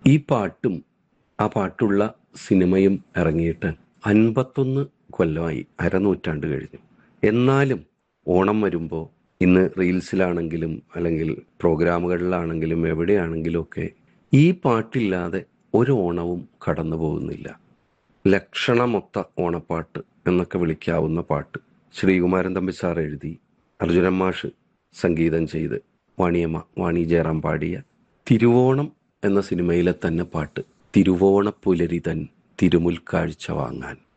ഈ പാട്ടും ആ പാട്ടുള്ള സിനിമയും ഇറങ്ങിയിട്ട് അൻപത്തൊന്ന് കൊല്ലമായി അരനൂറ്റാണ്ട് കഴിഞ്ഞു എന്നാലും ഓണം വരുമ്പോൾ ഇന്ന് റീൽസിലാണെങ്കിലും അല്ലെങ്കിൽ പ്രോഗ്രാമുകളിലാണെങ്കിലും എവിടെയാണെങ്കിലും ഒക്കെ ഈ പാട്ടില്ലാതെ ഒരു ഓണവും കടന്നു പോകുന്നില്ല ലക്ഷണമൊത്ത ഓണപ്പാട്ട് എന്നൊക്കെ വിളിക്കാവുന്ന പാട്ട് ശ്രീകുമാരൻ തമ്പി സാർ എഴുതി അർജുനൻ മാഷ് സംഗീതം ചെയ്ത് വാണിയമ്മ വാണി ജയറാം പാടിയ തിരുവോണം എന്ന സിനിമയിലെ തന്നെ പാട്ട് തിരുവോണപ്പുലരി തൻ തിരുമുൽക്കാഴ്ച വാങ്ങാൻ